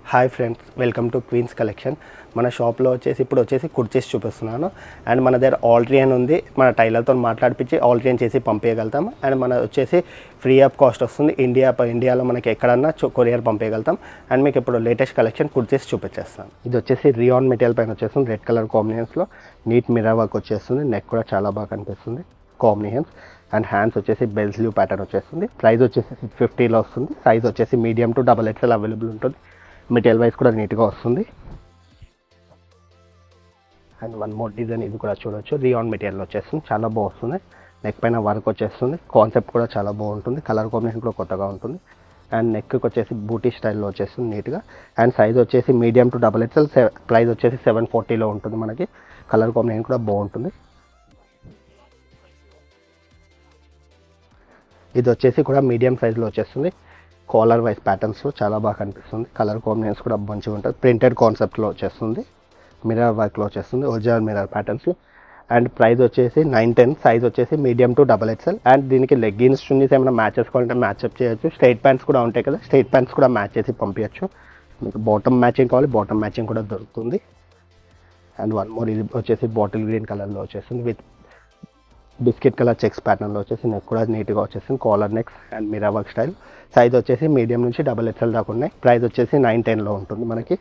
hi friends welcome to queens collection మన షాప్లో వచ్చేసి ఇప్పుడు వచ్చేసి కుర్చీస్ చూపిస్తున్నాను అండ్ మన దగ్గర ఆల్ట్రియన్ ఉంది మన టైలర్తో మాట్లాడిపించి ఆల్ట్రియన్ చేసి పంపించగలుగుతాం అండ్ మన వచ్చేసి ఫ్రీ ఆఫ్ కాస్ట్ వస్తుంది ఇండియా ఇండియాలో మనకి ఎక్కడన్నా చు- కొరియర్ పంపించగలుగుతాం అండ్ మీకు ఇప్పుడు లేటెస్ట్ కలెక్షన్ కుర్చీస్ చూపించేస్తాను ఇది వచ్చేసి రియాన్ మెటీరియల్ పైన వచ్చేస్తుంది రెడ్ కలర్ కాంబినేషన్స్లో నీట్ మిర్రర్ వర్క్ వచ్చేస్తుంది నెక్ కూడా చాలా బాగా కనిపిస్తుంది కాంబినేషన్స్ అండ్ హ్యాండ్స్ వచ్చేసి బెల్ స్లీవ్ ప్యాటర్న్ వచ్చేస్తుంది ప్రైస్ వచ్చేసి సిక్స్ ఫిఫ్టీలో వస్తుంది సైజ్ వచ్చేసి medium to double XL available ఉంటుంది మెటీరియల్ వైస్ కూడా నీట్గా వస్తుంది అండ్ వన్ మోర్ డిజైన్ ఇది కూడా చూడొచ్చు రియాన్ మెటీరియల్ వచ్చేస్తుంది చాలా బాగుంటుంది నెక్ పైన వర్క్ వచ్చేస్తుంది కాన్సెప్ట్ కూడా చాలా బాగుంటుంది కలర్ కాంబినేషన్ కూడా కొత్తగా ఉంటుంది అండ్ నెక్కి వచ్చేసి బూటీ స్టైల్లో వచ్చేస్తుంది నీట్గా అండ్ సైజ్ వచ్చేసి medium to double XL price వచ్చేసి సెవెన్ ఫార్టీలో ఉంటుంది మనకి కలర్ కాంబినేషన్ కూడా బాగుంటుంది ఇది వచ్చేసి కూడా మీడియం సైజులో వచ్చేస్తుంది కాలర్ వైజ్ ప్యాటర్న్స్లో చాలా బాగా కనిపిస్తుంది కలర్ కాంబినేషన్స్ కూడా మంచిగా ఉంటుంది ప్రింటెడ్ కాన్సెప్ట్లో వచ్చేస్తుంది మిర్రర్ వర్క్లో వచ్చేస్తుంది ఒరిజినల్ మిర్రర్ ప్యాటర్న్స్లో అండ్ ప్రైస్ వచ్చేసి నైన్ టెన్ సైజ్ వచ్చేసి medium to double XL and దీనికి లెగ్గిన్స్ చున్నీస్ ఏమైనా మ్యాచెస్ కావాలంటే మ్యాచ్అప్ చేయొచ్చు స్ట్రైట్ ప్యాంట్స్ కూడా ఉంటాయి కదా స్ట్రైట్ ప్యాంట్స్ కూడా మ్యాచ్ చేసి పంపించచ్చు మీకు బాటమ్ మ్యాచింగ్ కావాలి బాటమ్ మ్యాచింగ్ కూడా దొరుకుతుంది అండ్ వన్ మోర్ ఇది వచ్చేసి బాటిల్ గ్రీన్ కలర్లో వచ్చేస్తుంది విత్ బిస్కెట్ కలర్ చెక్స్ ప్యాటర్న్లో వచ్చేసి నెక్ కూడా నీట్గా వచ్చేసింది collar necks and mirror work style size వచ్చేసి మీడియం నుంచి డబల్ ఎక్స్ఎల్ దాకా ఉన్నాయి ప్రైస్ వచ్చేసి నైన్ టెన్లో ఉంటుంది మనకి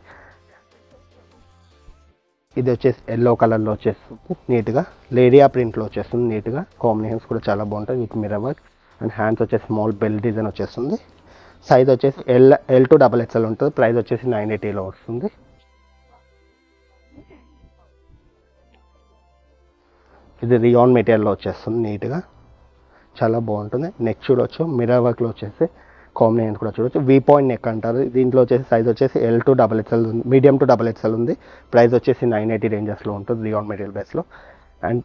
ఇది వచ్చేసి ఎల్లో కలర్లో వచ్చేస్తుంది నీట్గా లేరియా ప్రింట్లో వచ్చేస్తుంది నీట్గా కాంబినేషన్స్ కూడా చాలా బాగుంటుంది with mirror work and hands వచ్చేసి స్మాల్ బెల్ డిజైన్ వచ్చేస్తుంది సైజ్ వచ్చేసి L L to double XL ఉంటుంది ప్రైస్ వచ్చేసి నైన్ ఎయిటీలో వస్తుంది ఇది రియాన్ మెటీరియల్లో వచ్చేస్తుంది నీట్గా చాలా బాగుంటుంది నెక్ చూడొచ్చు మిర్రర్ వర్క్లో వచ్చేసి కాంబినేషన్ కూడా చూడొచ్చు వీ పాయింట్ నెక్ అంటారు దీంట్లో వచ్చేసి సైజ్ వచ్చేసి ఎల్ టు డబల్ ఎక్స్ఎల్ ఉంది మీడియం టు డబల్ ఎక్స్ఎల్ ఉంది ప్రైస్ వచ్చేసి నైన్ ఎయిటీ రేంజెస్లో ఉంటుంది రియాన్ మెటీరియల్ బేస్లో అండ్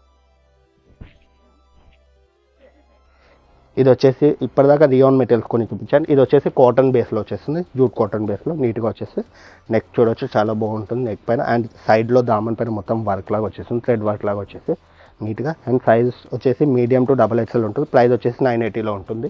ఇది వచ్చేసి ఇప్పటిదాకా రియాన్ మెటీరియల్స్ కొన్ని చూపించాను ఇది వచ్చేసి కాటన్ బేస్లో వచ్చేస్తుంది జూట్ కాటన్ బేస్లో నీట్గా వచ్చేసి నెక్ చూడొచ్చు చాలా బాగుంటుంది నెక్ పైన అండ్ సైడ్లో దామన్ పైన మొత్తం వర్క్ లాగా వచ్చేస్తుంది థ్రెడ్ వర్క్ లాగా వచ్చేసి నీట్గా అండ్ సైజ్ వచ్చేసి మీడియం టు డబల్ ఎక్స్ఎల్ ఉంటుంది ప్రైస్ వచ్చేసి నైన్ ఎయిటీలో ఉంటుంది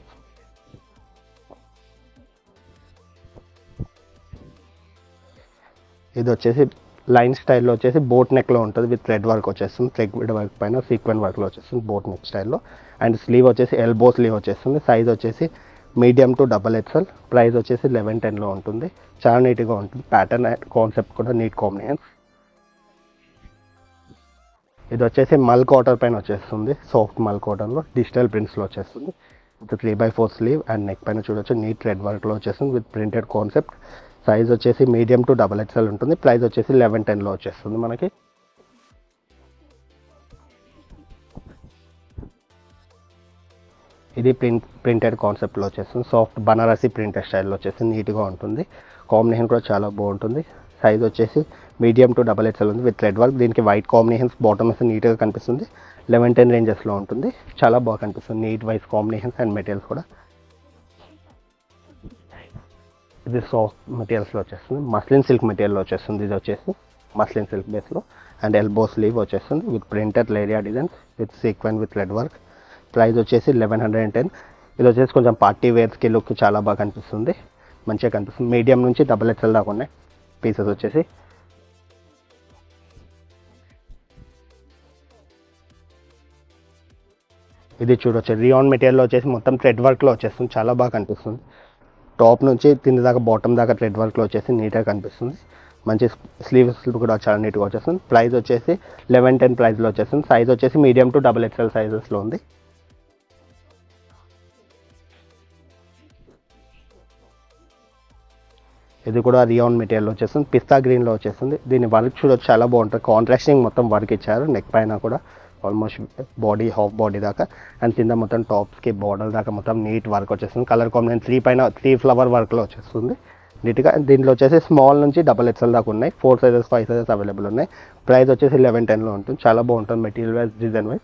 ఇది వచ్చేసి లైన్ స్టైల్లో వచ్చేసి బోట్ నెక్లో ఉంటుంది విత్ థ్రెడ్ వర్క్ వచ్చేస్తుంది థ్రెడ్ వర్క్ పైన సీక్వెన్ వర్క్లో వచ్చేస్తుంది బోట్ నెక్ స్టైల్లో అండ్ స్లీవ్ వచ్చేసి ఎల్బో స్లీవ్ వచ్చేస్తుంది సైజ్ వచ్చేసి medium to double XL price వచ్చేసి లెవెన్ టెన్లో ఉంటుంది చాలా నీట్గా ఉంటుంది ప్యాటర్న్ అండ్ కాన్సెప్ట్ కూడా నీట్ కాంబినేషన్ ఇది వచ్చేసి మల్ కాటన్ పైన వచ్చేస్తుంది సాఫ్ట్ మల్ కాటన్లో డిజిటల్ ప్రింట్స్లో వచ్చేస్తుంది with three by four sleeve and neck పైన చూడొచ్చు నీట్ రెడ్ వర్క్లో వచ్చేస్తుంది విత్ ప్రింటెడ్ కాన్సెప్ట్ సైజ్ వచ్చేసి మీడియం టు డబల్ ఎక్స్ఎల్ ఉంటుంది ప్రైస్ వచ్చేసి లెవెన్ టెన్లో వచ్చేస్తుంది మనకి ఇది ప్రింట్ ప్రింటెడ్ కాన్సెప్ట్లో వచ్చేస్తుంది సాఫ్ట్ బనారసి ప్రింటెడ్ స్టైల్లో వచ్చేసి నీట్గా ఉంటుంది కాంబినేషన్ కూడా చాలా బాగుంటుంది సైజ్ వచ్చేసి మీడియం టు డబల్ ఎక్స్ఎల్ ఉంది విత్ రెడ్ వర్క్ దీనికి వైట్ కాంబినేషన్స్ బాటమ్ అయితే నీట్గా కనిపిస్తుంది లెవెన్ టెన్ రేంజెస్లో ఉంటుంది చాలా బాగా కనిపిస్తుంది neat wise combinations and materials కూడా ఇది సాఫ్ట్ మెటీరియల్స్లో వచ్చేస్తుంది మస్లిన్ సిల్క్ మెటీరియల్లో వచ్చేస్తుంది ఇది వచ్చేసి మస్లిన్ సిల్క్ బేస్లో అండ్ ఎల్బో స్లీవ్ వచ్చేస్తుంది విత్ ప్రింటెడ్ లేరియా designs with sequin with red work price వచ్చేసి లెవెన్ హండ్రెడ్ అండ్ టెన్ ఇది వచ్చేసి కొంచెం పార్టీ వేర్స్కి లుక్ చాలా బాగా కనిపిస్తుంది మంచిగా కనిపిస్తుంది మీడియం నుంచి డబుల్ ఎక్స్ఎల్ దాకా ఉన్నాయి పీసెస్ వచ్చేసి ఇది చూడొచ్చు రియాన్ మెటీరియల్లో వచ్చేసి మొత్తం థ్రెడ్ వర్క్లో వచ్చేస్తుంది చాలా బాగా కనిపిస్తుంది టాప్ నుంచి కింద దాకా బాటమ్ దాకా థ్రెడ్ వర్క్లో వచ్చేసి నీట్గా కనిపిస్తుంది మంచి స్లీవ్స్ కూడా చాలా నీట్గా వచ్చేస్తుంది ప్రైస్ వచ్చేసి లెవెన్ టెన్ ప్రైస్లో వచ్చేస్తుంది సైజ్ వచ్చేసి మీడియం టు డబుల్ ఎక్స్ఎల్ సైజెస్లో ఉంది ఇది కూడా రియాన్ మెటీరియల్ వచ్చేస్తుంది పిస్తా గ్రీన్లో వచ్చేస్తుంది దీని వర్క్ చూడొచ్చు చాలా బాగుంటుంది కాంట్రాస్టింగ్ మొత్తం వర్క్ ఇచ్చారు నెక్ పైన కూడా ఆల్మోస్ట్ బాడీ హాఫ్ బాడీ దాకా అండ్ కింద మొత్తం టాప్స్కి బార్డర్ దాకా మొత్తం నీట్ వర్క్ వచ్చేస్తుంది కలర్ కాంబినేషన్ త్రీ పైన త్రీ ఫ్లవర్ వర్క్లో వచ్చేస్తుంది నీట్గా దీంట్లో వచ్చేసి స్మాల్ నుంచి డబల్ ఎక్స్ఎల్ దాకా ఉన్నాయి four sizes five sizes available ఉన్నాయి ప్రైస్ వచ్చేసి లెవెన్ టెన్లో ఉంటుంది చాలా బాగుంటుంది మెటీరియల్ వైజ్ డిజైన్ వైజ్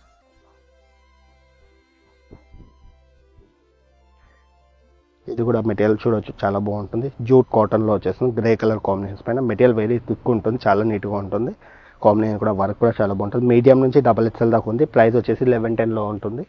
ఇది కూడా మెటీరియల్ చూడొచ్చు చాలా బాగుంటుంది జూట్ కాటన్లో వచ్చేస్తుంది గ్రే కలర్ కాంబినేషన్స్ పైన మెటీరియల్ వెరీ థిక్ ఉంటుంది చాలా నీట్గా ఉంటుంది కాంబినేషన్ కూడా వర్క్ కూడా చాలా బాగుంటుంది మీడియం నుంచి డబల్ ఎక్స్ఎల్ దాకా ఉంది ప్రైస్ వచ్చేసి లెవెన్ టెన్లో ఉంటుంది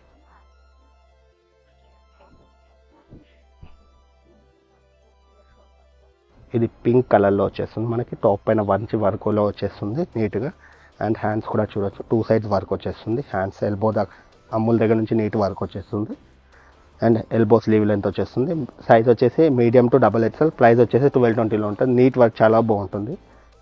ఇది పింక్ కలర్లో వచ్చేస్తుంది మనకి టాప్ పైన మంచి వర్క్లో వచ్చేస్తుంది నీట్గా అండ్ హ్యాండ్స్ కూడా చూడొచ్చు టూ సైడ్స్ వర్క్ వచ్చేస్తుంది హ్యాండ్స్ ఎల్బో దాకా అమ్ముల దగ్గర నుంచి నీట్ వర్క్ వచ్చేస్తుంది అండ్ ఎల్బో స్లీవ్ లెంత్ వచ్చేస్తుంది సైజ్ వచ్చేసి medium to double XL price వచ్చేసి ట్వెల్వ్ ట్వంటీలో ఉంటుంది నీట్ వర్క్ చాలా బాగుంటుంది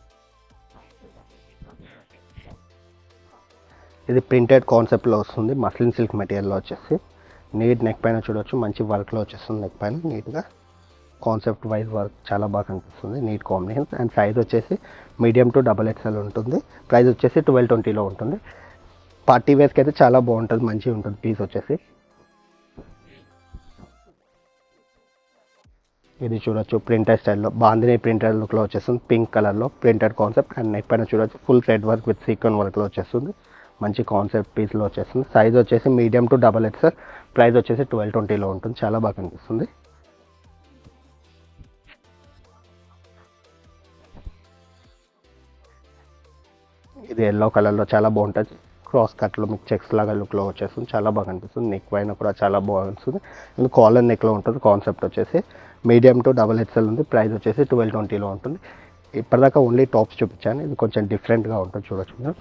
ఇది ప్రింటెడ్ కాన్సెప్ట్లో వస్తుంది మస్లిన్ సిల్క్ మెటీరియల్లో వచ్చేసి నీట్ నెక్ పైన చూడొచ్చు మంచి వర్క్లో వచ్చేస్తుంది నెక్ పైన నీట్గా కాన్సెప్ట్ వైజ్ వర్క్ చాలా బాగా కనిపిస్తుంది నీట్ కాంబినేషన్ అండ్ సైజ్ వచ్చేసి మీడియం టు డబల్ ఎక్స్ఎల్ ఉంటుంది ప్రైస్ వచ్చేసి ట్వెల్వ్ ట్వంటీలో ఉంటుంది పార్టీ వేర్స్కి అయితే చాలా బాగుంటుంది మంచిగా ఉంటుంది పీస్ వచ్చేసి ఇది చూడొచ్చు ప్రింటర్ స్టైల్లో బాందిని ప్రింటర్ లుక్లో వచ్చేస్తుంది పింక్ కలర్లో ప్రింటెడ్ కాన్సెప్ట్ అండ్ నెక్ పైన చూడొచ్చు full thread work with sequin వర్క్లో వచ్చేస్తుంది మంచి కాన్సెప్ట్ పీస్లో వచ్చేస్తుంది సైజ్ వచ్చేసి medium to double XL price వచ్చేసి ట్వెల్వ్ ట్వంటీలో ఉంటుంది చాలా బాగా కనిపిస్తుంది ఇది ఎల్లో కలర్లో చాలా బాగుంటుంది క్రాస్ కట్లో మీకు చెక్స్ లాగా లుక్లో వచ్చేస్తుంది చాలా బాగా అనిపిస్తుంది నెక్ పైన కూడా చాలా బాగుంటుంది అండ్ కాలర్ నెక్లో ఉంటుంది కాన్సెప్ట్ వచ్చేసి మీడియం టు డబల్ ఎక్స్ఎల్ ఉంది ప్రైస్ వచ్చేసి ట్వెల్వ్ ట్వంటీలో ఉంటుంది ఇప్పటిదాకా ఓన్లీ టాప్స్ చూపించాను ఇది కొంచెం డిఫరెంట్గా ఉంటుంది చూడొచ్చు మీరు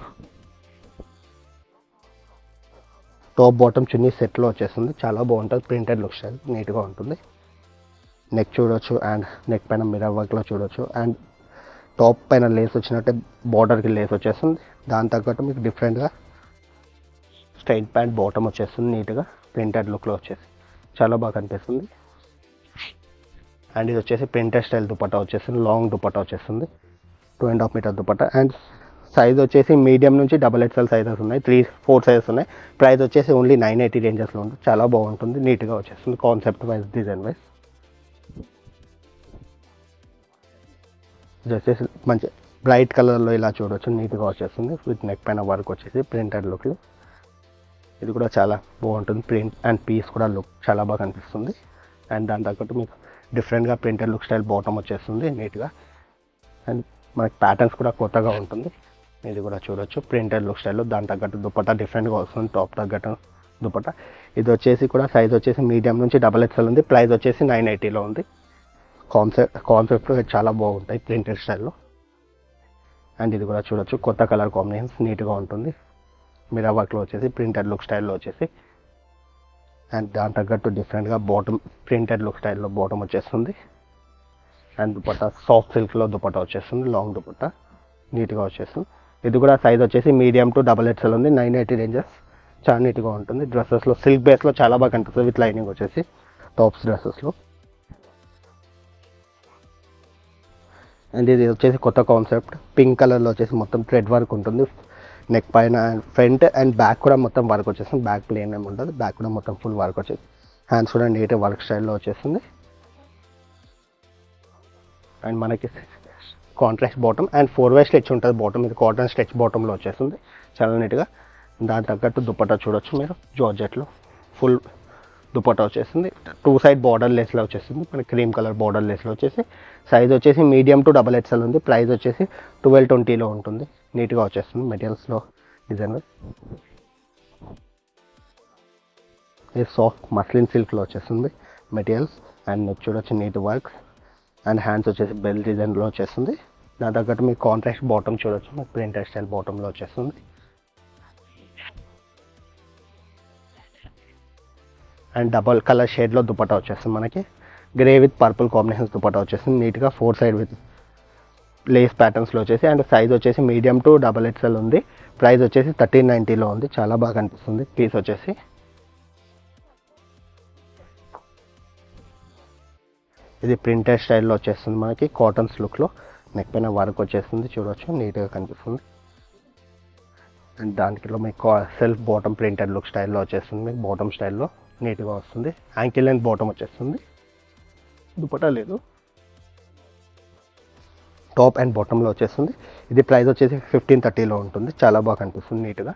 టాప్ బాటమ్ చున్నీ సెట్లో వచ్చేస్తుంది చాలా బాగుంటుంది ప్రింటెడ్ లుక్ స్టైల్ నీట్గా ఉంటుంది నెక్ చూడొచ్చు అండ్ నెక్ పైన మిరర్ వర్క్లో చూడొచ్చు అండ్ టాప్ పైన లేస్ వచ్చినట్టే బార్డర్కి లేస్ వచ్చేస్తుంది దాని తగ్గట్టు మీకు డిఫరెంట్గా స్ట్రైట్ ప్యాంట్ బాటమ్ వచ్చేస్తుంది నీట్గా ప్రింటెడ్ లుక్లో వచ్చేసి చాలా బాగా కనిపిస్తుంది అండ్ ఇది వచ్చేసి ప్రింటెడ్ స్టైల్ దుపట్టా వచ్చేస్తుంది లాంగ్ దుపట్టా వచ్చేస్తుంది two and half metre dupatta and size వచ్చేసి మీడియం నుంచి డబల్ ఎక్స్ఎల్ సైజెస్ ఉన్నాయి త్రీ ఫోర్ సైజెస్ ఉన్నాయి ప్రైస్ వచ్చేసి ఓన్లీ నైన్ ఎయిటీ రేంజెస్లో ఉంటుంది చాలా బాగుంటుంది నీట్గా వచ్చేస్తుంది కాన్సెప్ట్ వైజ్ డిజైన్ వైజ్ ఇది వచ్చేసి మంచి బ్రైట్ కలర్లో ఇలా చూడొచ్చు నీట్గా వచ్చేస్తుంది విత్ నెక్ పైన వర్క్ వచ్చేసి ప్రింటెడ్ లుక్లో ఇది కూడా చాలా బాగుంటుంది ప్రింట్ అండ్ పీస్ కూడా లుక్ చాలా బాగా కనిపిస్తుంది అండ్ దాని తగ్గట్టు మీకు డిఫరెంట్గా ప్రింటెడ్ లుక్ స్టైల్ బాటమ్ వచ్చేస్తుంది నీట్గా అండ్ మనకి ప్యాటర్న్స్ కూడా కొత్తగా ఉంటుంది ఇది కూడా చూడొచ్చు ప్రింటెడ్ లుక్ స్టైల్లో దాని తగ్గట్టు దుపట్టా డిఫరెంట్గా వస్తుంది టాప్ తగ్గట్టు దుపట్టా ఇది వచ్చేసి కూడా సైజ్ వచ్చేసి మీడియం నుంచి డబల్ ఎక్స్ఎల్ ఉంది ప్రైస్ వచ్చేసి నైన్ ఎయిటీలో ఉంది కాన్సెప్ట్ కాన్సెప్ట్ చాలా బాగుంటాయి ప్రింటెడ్ స్టైల్లో అండ్ ఇది కూడా చూడొచ్చు కొత్త కలర్ కాంబినేషన్స్ నీట్గా ఉంటుంది మిరా వర్క్లో వచ్చేసి ప్రింటెడ్ లుక్ స్టైల్లో వచ్చేసి అండ్ దాని తగ్గట్టు డిఫరెంట్గా బాటమ్ ప్రింటెడ్ లుక్ స్టైల్లో బాటమ్ వచ్చేస్తుంది అండ్ దుపట్టా సాఫ్ట్ సిల్క్లో దుపట్టా వచ్చేస్తుంది లాంగ్ దుపట్టా నీట్గా వచ్చేస్తుంది ఇది కూడా సైజ్ వచ్చేసి మీడియం టు డబల్ ఎక్స్ఎల్ ఉంది నైన్ ఎయిటీ రేంజెస్ చాలా నీట్గా ఉంటుంది డ్రెస్సెస్లో సిల్క్ బేస్లో చాలా బాగా కనిపిస్తుంది విత్ లైనింగ్ వచ్చేసి టాప్స్ డ్రెస్సెస్లో అండ్ ఇది వచ్చేసి కొత్త కాన్సెప్ట్ పింక్ కలర్లో వచ్చేసి మొత్తం థ్రెడ్ వర్క్ ఉంటుంది నెక్ పైన ఫ్రంట్ అండ్ బ్యాక్ కూడా మొత్తం వర్క్ వచ్చేస్తుంది బ్యాక్ ప్లేన్ ఏమి ఉంటుంది బ్యాక్ కూడా మొత్తం ఫుల్ వర్క్ వచ్చేసి హ్యాండ్స్ కూడా నీట్ వర్క్ స్టైల్లో వచ్చేస్తుంది అండ్ మనకి contrast bottom and four way stretch ఉంటుంది బాటమ్ ఇది కాటన్ స్ట్రెచ్ బాటంలో వచ్చేస్తుంది చాలా నీట్గా దాని తగ్గట్టు దుపట్టా చూడొచ్చు మీరు జార్జెట్లో ఫుల్ దుపట్టా వచ్చేస్తుంది టూ సైడ్ బార్డర్ లెస్లో వచ్చేస్తుంది మన క్రీమ్ కలర్ బార్డర్ లెస్లో వచ్చేసి సైజ్ వచ్చేసి మీడియం టు డబల్ ఎక్స్ఎల్ ఉంది ప్రైస్ వచ్చేసి ట్వెల్వ్ ట్వంటీలో ఉంటుంది నీట్గా వచ్చేస్తుంది మెటీరియల్స్లో డిజైన్ ఇది సాఫ్ట్ మస్లిన్ సిల్క్లో వచ్చేస్తుంది మెటీరియల్స్ అండ్ నెక్ చూడొచ్చు నీట్ వర్క్ అండ్ హ్యాండ్స్ వచ్చేసి బెల్ డిజైన్లో వచ్చేస్తుంది దాని తగ్గట్టు మీకు కాంట్రాక్ట్ బాటమ్ చూడొచ్చు మీకు ప్రింటర్ స్టైల్ బాటంలో వచ్చేస్తుంది అండ్ డబల్ కలర్ షేడ్లో దుపట్టా వచ్చేస్తుంది మనకి grey with purple combinations dupatta వచ్చేస్తుంది నీట్గా ఫోర్ సైడ్ విత్ లేస్ ప్యాటర్న్స్లో వచ్చేసి అండ్ సైజ్ వచ్చేసి మీడియం టు డబల్ ఎక్స్ఎల్ ఉంది ప్రైస్ వచ్చేసి థర్టీన్ నైంటీలో ఉంది చాలా బాగా అనిపిస్తుంది పీస్ వచ్చేసి ఇది ప్రింటెడ్ స్టైల్లో వచ్చేస్తుంది మనకి కాటన్స్ లుక్లో నెక్ పైన వర్క్ వచ్చేస్తుంది చూడొచ్చు నీట్గా కనిపిస్తుంది అండ్ దాంట్లో మీకు సెల్ఫ్ బాటమ్ ప్రింటెడ్ లుక్ స్టైల్లో వచ్చేస్తుంది మీకు బాటమ్ స్టైల్లో నీట్గా వస్తుంది యాంకిల్ లెంత్ బాటమ్ వచ్చేస్తుంది దుపట్టా లేదు టాప్ అండ్ బాటంలో వచ్చేస్తుంది ఇది ప్రైస్ వచ్చేసి ఫిఫ్టీన్ థర్టీలో ఉంటుంది చాలా బాగా కనిపిస్తుంది నీట్గా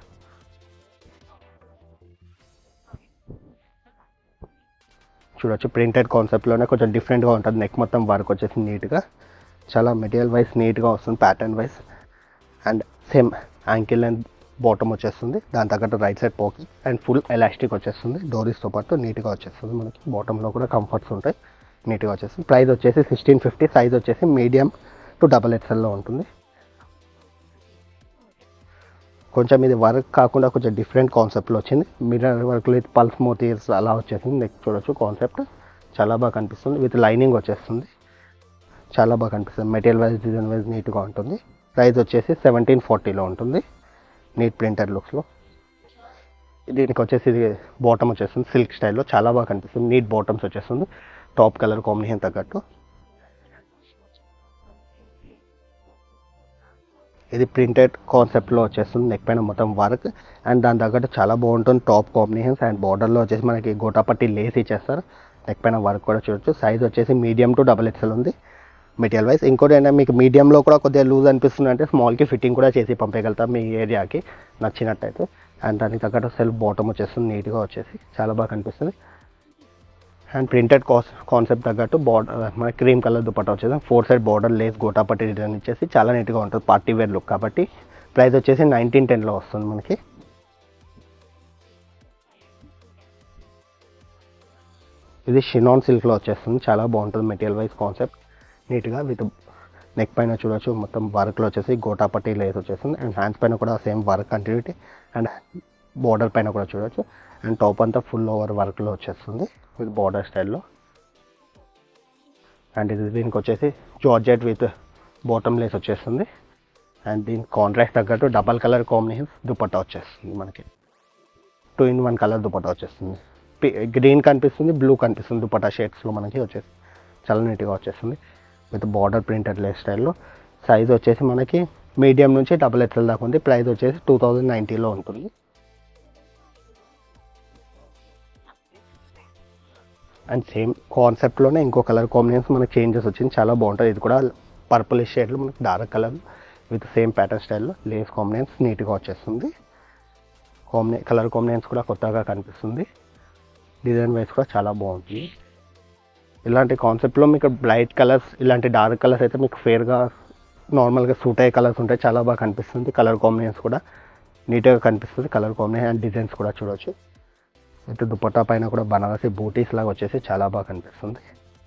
చూడొచ్చు ప్రింటెడ్ కాన్సెప్ట్లోనే కొంచెం డిఫరెంట్గా ఉంటుంది నెక్ మొత్తం వర్క్ వచ్చేసి నీట్గా చాలా మెటీరియల్ వైజ్ నీట్గా వస్తుంది pattern wise and same ankle and bottom వచ్చేస్తుంది దాని తగ్గట్టు right side pocket and full elastic వచ్చేస్తుంది డోరీస్తో పాటు నీట్గా వచ్చేస్తుంది మనకి బాటంలో కూడా కంఫర్ట్స్ ఉంటాయి నీట్గా వచ్చేసి ప్రైస్ వచ్చేసి సిక్స్టీన్ ఫిఫ్టీ సైజ్ వచ్చేసి మీడియం టు డబల్ ఎక్స్ఎల్లో ఉంటుంది కొంచెం ఇది వర్క్ కాకుండా కొంచెం డిఫరెంట్ కాన్సెప్ట్లో వచ్చింది mirror work with pearls motives అలా వచ్చేసింది నెక్స్ట్ చూడొచ్చు కాన్సెప్ట్ చాలా బాగా కనిపిస్తుంది విత్ లైనింగ్ వచ్చేస్తుంది చాలా బాగా కనిపిస్తుంది మెటీరియల్ వైజ్ డిజైన్ వైజ్ నీట్గా ఉంటుంది ప్రైస్ వచ్చేసి సెవెంటీన్ ఫార్టీలో ఉంటుంది నీట్ ప్రింటర్ లుక్స్లో దీనికి వచ్చేసి ఇది బాటమ్ వచ్చేస్తుంది సిల్క్ స్టైల్లో చాలా బాగా కనిపిస్తుంది నీట్ బాటమ్స్ వచ్చేస్తుంది టాప్ కలర్ కాంబినేషన్ తగ్గట్టు ఇది ప్రింటెడ్ కాన్సెప్ట్లో వచ్చేస్తుంది నెక్ పైన మొత్తం వర్క్ అండ్ దాని తగ్గట్టు చాలా బాగుంటుంది టాప్ కాంబినేషన్స్ అండ్ బార్డర్లో వచ్చేసి మనకి గోటాపట్టి లేస్ ఇచ్చేస్తారు నెక్ పైన వర్క్ కూడా చూడొచ్చు సైజ్ వచ్చేసి మీడియం టు డబల్ ఎక్స్ఎల్ ఉంది మెటీరియల్ వైజ్ ఇంకోటి ఏంటంటే మీకు మీడియంలో కూడా కొద్దిగా లూజ్ అనిపిస్తుంది అంటే స్మాల్కి ఫిట్టింగ్ కూడా చేసి పంపేయగలుగుతాం మీ ఏరియాకి నచ్చినట్టయితే అండ్ దానికి తగ్గట్టు సెల్ఫ్ బాటమ్ వచ్చేస్తుంది నీట్గా వచ్చేసి చాలా బాగా కనిపిస్తుంది అండ్ ప్రింటెడ్ కాస్ కాన్సెప్ట్ తగ్గట్టు బార్డర్ మన క్రీమ్ కలర్ దుపట్టా వచ్చేసి four side border lace gota patti design ఇచ్చేసి చాలా నీట్గా ఉంటుంది పార్టీ వేర్ లుక్ కాబట్టి ప్రైస్ వచ్చేసి నైన్టీన్ టెన్లో వస్తుంది మనకి ఇది షినాన్ సిల్క్లో వచ్చేస్తుంది చాలా బాగుంటుంది మెటీరియల్ వైజ్ కాన్సెప్ట్ నీట్గా విత్ నెక్ పైన చూడొచ్చు మొత్తం వర్క్లో వచ్చేసి గోటాపట్టి లేస్ వచ్చేస్తుంది అండ్ హ్యాండ్స్ పైన కూడా same work continuity and border పైన కూడా చూడొచ్చు అండ్ టాప్ అంతా ఫుల్ ఓవర్ వర్క్లో వచ్చేస్తుంది విత్ బార్డర్ స్టైల్లో అండ్ ఇది దీనికి వచ్చేసి జార్జెట్ విత్ బాటమ్ లేస్ వచ్చేస్తుంది అండ్ దీని కాంట్రాక్ట్ తగ్గట్టు డబల్ కలర్ కాంబినేషన్ దుపట్టా వచ్చేస్తుంది మనకి two in one colour dupatta వచ్చేస్తుంది గ్రీన్ కనిపిస్తుంది బ్లూ కనిపిస్తుంది దుపట్టా షేడ్స్లో మనకి వచ్చేసి చాలా నీట్గా వచ్చేస్తుంది విత్ బార్డర్ ప్రింటెడ్ లేస్ స్టైల్లో సైజ్ వచ్చేసి మనకి మీడియం నుంచి డబుల్ ఎక్స్ఎల్ దాకా ఉంది ప్రైస్ వచ్చేసి టూ థౌజండ్ నైంటీలో ఉంటుంది అండ్ సేమ్ కాన్సెప్ట్లోనే ఇంకో కలర్ కాంబినేషన్ మనకి చేంజెస్ వచ్చింది చాలా బాగుంటుంది ఇది కూడా పర్పుల్ షేడ్లో మనకి dark colour with same pattern స్టైల్లో లేస్ కాంబినేషన్స్ నీట్గా వచ్చేస్తుంది కాంబినే కలర్ కాంబినేషన్స్ కూడా కొత్తగా కనిపిస్తుంది డిజైన్ వైజ్ కూడా చాలా బాగుంటుంది ఇలాంటి కాన్సెప్ట్లో మీకు బ్లైట్ కలర్స్ ఇలాంటి డార్క్ కలర్స్ అయితే మీకు ఫేర్గా నార్మల్గా సూట్ అయ్యే కలర్స్ ఉంటాయి చాలా బాగా కనిపిస్తుంది కలర్ కాంబినేషన్స్ కూడా నీట్గా కనిపిస్తుంది కలర్ కాంబినేషన్ అండ్ డిజైన్స్ కూడా చూడొచ్చు అయితే దుపట్టా పైన కూడా బనారసి బూటీస్ లాగా వచ్చేసి చాలా బాగా కనిపిస్తుంది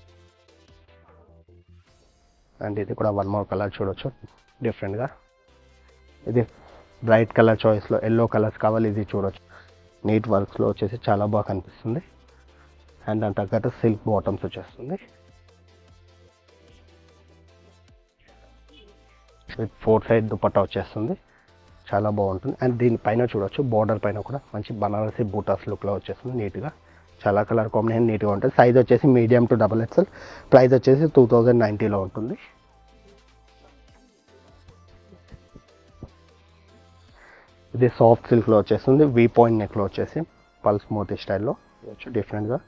అండ్ ఇది కూడా వన్ మోర్ కలర్ చూడొచ్చు డిఫరెంట్గా ఇది బ్రైట్ కలర్ చాయిస్లో ఎల్లో కలర్స్ కావాలి ఇది చూడొచ్చు నీట్ వర్క్స్లో వచ్చేసి చాలా బాగా కనిపిస్తుంది అండ్ దాని తగ్గట్టు సిల్క్ బాటమ్స్ వచ్చేస్తుంది విత్ ఫోర్ సైడ్ దుపట్టా వచ్చేస్తుంది చాలా బాగుంటుంది అండ్ దీనిపైన చూడొచ్చు బార్డర్ పైన కూడా మంచి బనారసి బూటాస్ లుక్లో వచ్చేస్తుంది నీట్గా చాలా కలర్ కాంబినేషన్ నీట్గా ఉంటుంది సైజ్ వచ్చేసి medium to double XL price వచ్చేసి టూ థౌజండ్ నైంటీలో ఉంటుంది ఇది సాఫ్ట్ సిల్క్లో వచ్చేస్తుంది వీ పాయింట్ నెక్లో వచ్చేసి పల్స్ మోతీ స్టైల్లో చూడొచ్చు డిఫరెంట్గా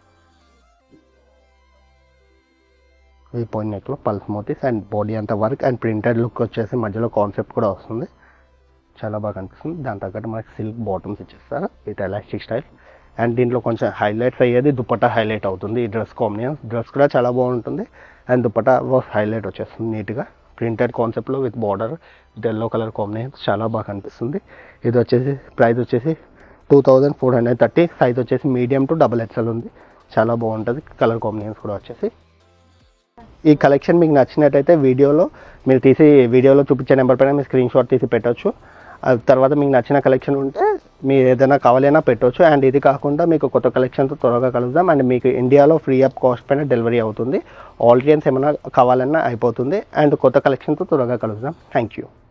వీ పాయింట్ నెక్లో పల్స్ మోతీస్ అండ్ బాడీ అంతా వర్క్ అండ్ ప్రింటెడ్ లుక్ వచ్చేసి మధ్యలో కాన్సెప్ట్ కూడా వస్తుంది చాలా బాగా కనిపిస్తుంది దాని తగ్గట్టు మనకి సిల్క్ బాటమ్స్ ఇచ్చేస్తారు విత్ ఎలాస్టిక్ స్టైల్ అండ్ దీంట్లో కొంచెం హైలైట్స్ అయ్యేది దుపట్టా హైలైట్ అవుతుంది ఈ డ్రెస్ కాంబినేషన్ డ్రెస్ కూడా చాలా బాగుంటుంది అండ్ దుపట్టా హైలైట్ వచ్చేస్తుంది నీట్గా ప్రింటెడ్ కాన్సెప్ట్లో with border with yellow colour combination చాలా బాగా కనిపిస్తుంది ఇది వచ్చేసి ప్రైస్ వచ్చేసి two thousand four hundred thirty size వచ్చేసి మీడియం టు డబల్ ఎక్స్ఎల్ ఉంది చాలా బాగుంటుంది కలర్ కాంబినేషన్స్ కూడా వచ్చేసి ఈ కలెక్షన్ మీకు నచ్చినట్టయితే వీడియోలో మీరు తీసి వీడియోలో చూపించే నెంబర్ పైన మీరు స్క్రీన్ షాట్ తీసి పెట్టొచ్చు ఆ తర్వాత మీకు నచ్చిన కలెక్షన్ ఉంటే మీరు ఏదైనా కావాలైనా పెట్టొచ్చు అండ్ ఇది కాకుండా మీకు కొత్త కలెక్షన్తో త్వరగా కలుద్దాం అండ్ మీకు ఇండియాలో ఫ్రీ ఆఫ్ కాస్ట్ పైన డెలివరీ అవుతుంది ఆల్ ఏమైనా కావాలన్నా అయిపోతుంది అండ్ కొత్త కలెక్షన్తో త్వరగా కలుద్దాం థ్యాంక్ యూ